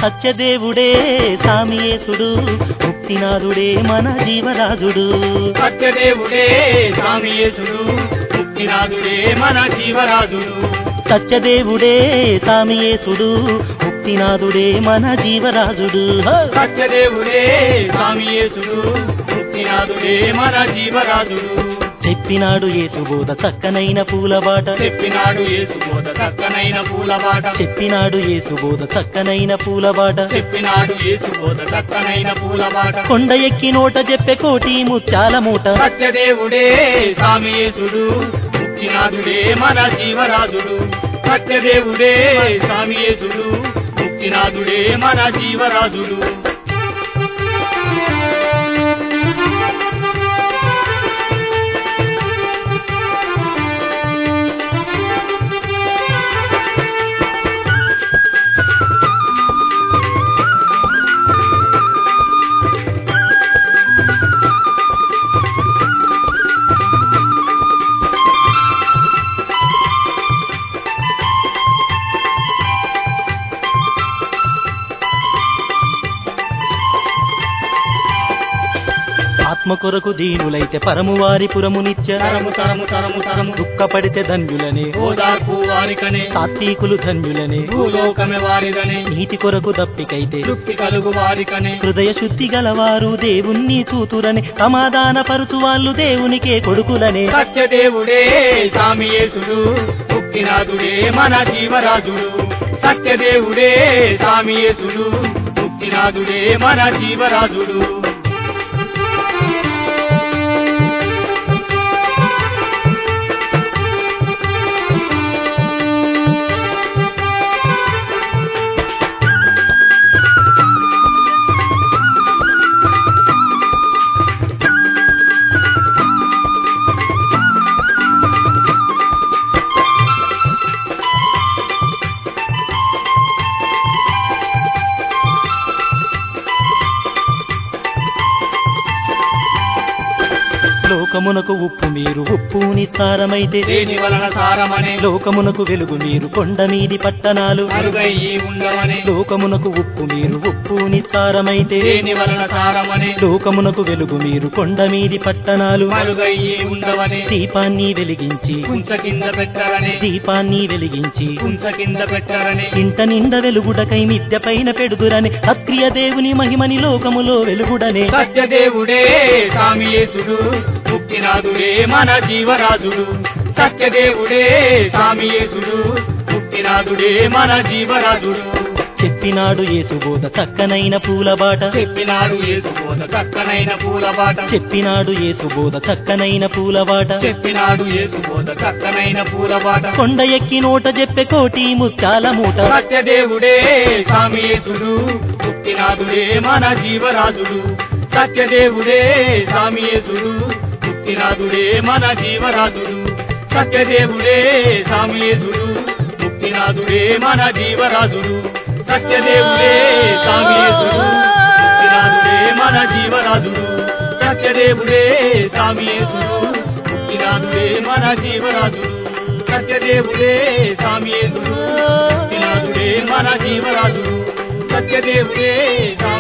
సత్యదేవుడే సామియేసుడు ముక్తినాథుడే మన జీవరాజుడు సత్యదేవుడే స్వామియేసుడు ముక్తినాథుడే మన జీవరాజుడు సత్యదేవుడే సామియేసుడు ముక్తినాథుడే మన జీవరాజుడు హ! సత్యదేవుడే స్వామియేసుడు ముక్తినాథుడే మన జీవరాజుడు చెప్పినాడు యేసుబోధ చక్కనైన పూలబాట చెప్పినాడు యేసుబోధ చక్కనైన పూలబాట చెప్పినాడు యేసుబోధ చక్కనైన పూలబాట చెప్పినాడు యేసుబోధ చక్కనైన పూలబాట కొండ ఎక్కి నోట చెప్పే కోటి ముత్యాల మూట సత్యదేవుడే స్వామియేసుడు ముక్తినాథుడే మన జీవరాజుడు సత్యదేవుడే స్వామియేసుడు ముక్తినాథుడే మన జీవరాజుడు ఆత్మ కొరకు దీనులైతే పరమువారి పురమునిత్య తరము తరము తరము తరము దుఃఖపడితే ధన్యులనే ఓదార్పు వారికనే సాత్వికులు ధన్యులనే భూలోకమే వారిదనే నీతి కొరకు దప్పికైతే తృప్తి కలుగు వారికనే హృదయ శుద్ధి గలవారు దేవుణ్ణి చూతురని సమాధాన పరుచు వాళ్ళు దేవునికే కొడుకులనే సత్యదేవుడే సామియేసుడు ముక్తినాథుడే మన జీవరాజుడు సత్యదేవుడే సామియేసుడు ముక్తినాథుడే మన జీవరాజుడు లోకమునకు ఉప్పు మీరు ఉప్పు నిస్సారమైతే దేని వలన సారమనే లోకమునకు వెలుగు మీరు కొండ మీది పట్టణాలు మరుగయ్యి ఉండవనే లోకమునకు ఉప్పు మీరు ఉప్పు నిస్సారమైతే దేని వలన సారమనే లోకమునకు వెలుగు మీరు కొండ మీది పట్టణాలు మరుగయ్యి ఉండవనే దీపాన్ని వెలిగించి కుంచ కింద పెట్టరనే దీపాన్ని వెలిగించి కుంచ కింద పెట్టరనే ఇంట నిండ వెలుగుడకై మిద్దె పైన పెడుదురని సక్రియ దేవుని మహిమని లోకములో వెలుగుడనే సత్యదేవుడే సామియేసుడు ముక్తినాథుడే మన జీవరాజుడు సత్యదేవుడే సామియేసుడు ముక్తినాథుడే మన జీవరాజుడు చెప్పినాడు యేసుబోధ చక్కనైన పూలబాట చెప్పినాడు యేసుబోధ చక్కనైన పూలబాట చెప్పినాడు యేసుబోధ చక్కనైన పూలబాట చెప్పినాడు యేసుబోధ చక్కనైన పూలబాట కొండ ఎక్కి నోట చెప్పే కోటి ముత్యాల మూట సత్యదేవుడే సామియేసుడు ముక్తినాథుడే మన జీవరాజుడు సత్యదేవుడే సామియేసుడు ముక్తినాథుడే మన జీవరాజుడు సత్యదేవుడే సామియేసుడు ముక్తినాథుడే మన జీవరాజుడు సత్యదేవుడే సామియేసుడు ముక్తినాథుడే మన జీవరాజుడు సత్యదేవుడే సామియేసుడు ముక్తినాథుడే మన జీవరాజుడు సత్యదేవుడే సామియేసుడు ముక్తినాథుడే మన జీవరాజుడు సత్యదేవుడే